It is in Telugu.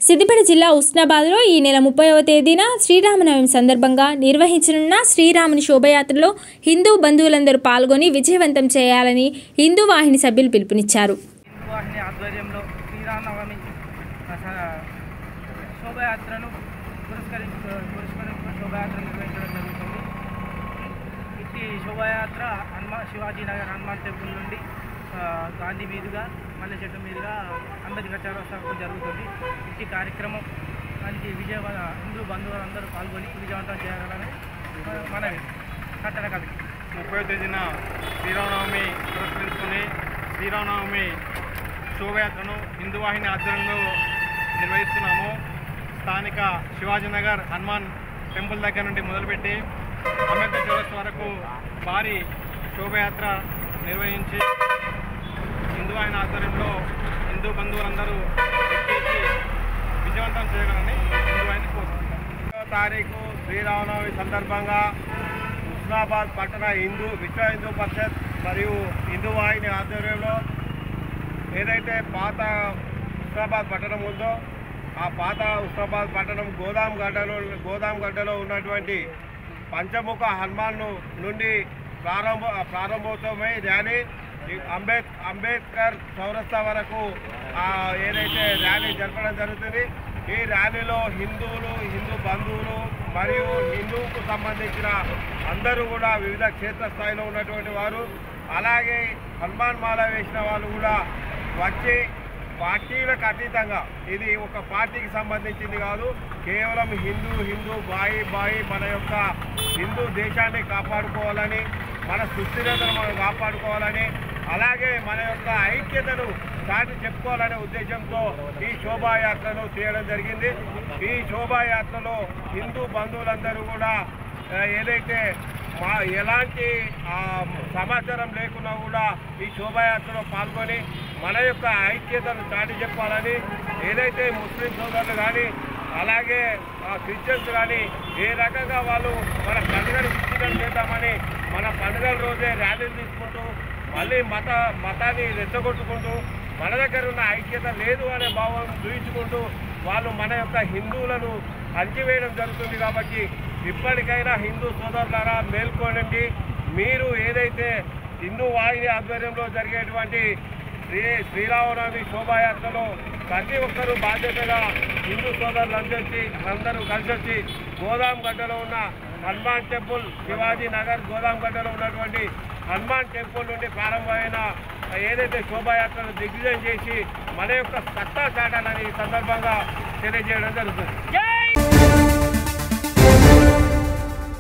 సిద్దిపేట జిల్లా ఉస్నాబాద్లో ఈ నెల ముప్పైవ తేదీన శ్రీరామనవమి సందర్భంగా నిర్వహించనున్న శ్రీరాముని శోభయాత్రలో హిందూ బంధువులందరూ పాల్గొని విజయవంతం చేయాలని హిందూ వాహిని సభ్యులు పిలుపునిచ్చారు హిందూ వాహిని ఆధ్వర్యంలో శ్రీరామనవమి స- శోభయాత్రను పురస్కరించి పురస్కరించుకుని శోభయాత్ర నిర్వహించడం జరుగుతుంది ఇట్టి శోభయాత్ర హనుమాన్ శివాజీ నగర్ హనుమాన్ టెంపుల్ నుండి ఆ, గాంధీ మీదుగా మల్లె చెట్టు మీదుగా అంబేద్కర్ చౌరస్తాకు జరుగుతుంది ఇట్టి కార్యక్రమం మంచి విజయవాడ హిందూ బంధువులందరూ పాల్గొని విజయవంతం చేయాలని మనవి కట్టడ కమిటీ ముప్పై తేదీన శ్రీరామనవమి పురస్కరించుకొని శ్రీరామనవమి శోభయాత్రను హిందూ వాహిని ఆధ్వర్యంలో నిర్వహిస్తున్నాము స్థానిక శివాజీనగర్ హనుమాన్ టెంపుల్ దగ్గర నుండి మొదలుపెట్టి అంబేద్కర్ చౌరస్ వరకు భారీ శోభయాత్ర నిర్వహించి హిందూ వాహిని ఆధ్వర్యంలో హిందూ బంధువులందరూ ఎక్కేసి విజయవంతం చేయగలని హిందూ వాహిని కోరుతున్నాం తారీఖు శ్రీరామనవమి సందర్భంగా హుస్నాబాద్ పట్టణ హిందూ విశ్వ హిందూ పరిషత్ మరియు హిందూ వాహిని ఆధ్వర్యంలో ఏదైతే పాత హుస్నాబాద్ పట్టణం ఉందో ఆ పాత హుస్నాబాద్ పట్టణం గోదాం గడ్డలో గోదాం గడ్డలో ఉన్నటువంటి పంచముఖ హనుమాన్ నుండి ప్రారంభ ప్రారంభోత్సవమై ర్యాలీ ఈ అంబేద్ అంబేద్కర్ చౌరస్తా వరకు ఆ, ఏదైతే ర్యాలీ జరపడం జరుగుతుంది ఈ ర్యాలీలో హిందువులు హిందూ బంధువులు మరియు హిందువుకు సంబంధించిన అందరూ కూడా వివిధ క్షేత్రస్థాయిలో ఉన్నటువంటి వారు అలాగే హనుమాన్ మాల వేసిన వాళ్ళు కూడా వచ్చి పార్టీలకు అతీతంగా ఇది ఒక పార్టీకి సంబంధించింది కాదు కేవలం హిందూ హిందూ బాయి బాయి మన యొక్క హిందూ దేశాన్ని కాపాడుకోవాలని మన సుస్థిరతను మనం కాపాడుకోవాలని అలాగే మన యొక్క ఐక్యతను చాటి చెప్పుకోవాలనే ఉద్దేశంతో ఈ శోభాయాత్రను చేయడం జరిగింది ఈ శోభాయాత్రలో హిందూ బంధువులందరూ కూడా ఆ, ఏదైతే మా ఎలాంటి ఆ, సమాచారం లేకున్నా కూడా ఈ శోభాయాత్రలో పాల్గొని మన యొక్క ఐక్యతను చాటి చెప్పాలని ఏదైతే ముస్లిం సోదరులు కానీ అలాగే ఆ, క్రిస్టియన్స్ కానీ ఏ రకంగా వాళ్ళు మన పండుగను విచ్ఛిన్నం చేద్దామని మన పండుగల రోజే ర్యాలీలు తీసుకుంటూ మళ్ళీ మత మతాన్ని రెచ్చగొట్టుకుంటూ మన దగ్గర ఉన్న ఐక్యత లేదు అనే భావం చూయించుకుంటూ వాళ్ళు మన యొక్క హిందువులను అణచివేయడం జరుగుతుంది కాబట్టి ఇప్పటికైనా హిందూ సోదరులారా మేల్కోనండి మీరు ఏదైతే హిందూ వాహిని ఆధ్వర్యంలో జరిగేటువంటి శ్రీ శ్రీరామనవమి శోభాయాత్రలో ప్రతి ఒక్కరూ బాధ్యతగా హిందూ సోదరులందరికీ అందరూ కలిసి వచ్చి గోదాం గడ్డలో ఉన్న హనుమాన్ టెంపుల్ శివాజీ నగర్ గోదాం గడ్డలో ఉన్నటువంటి హనుమాన్ టెంపుల్ నుండి ప్రారంభమైన ఏదైతే శోభాయాత్రను దిగ్విజయం చేసి మన యొక్క సత్తా చాటాలని ఈ సందర్భంగా తెలియజేయడం జరుగుతుంది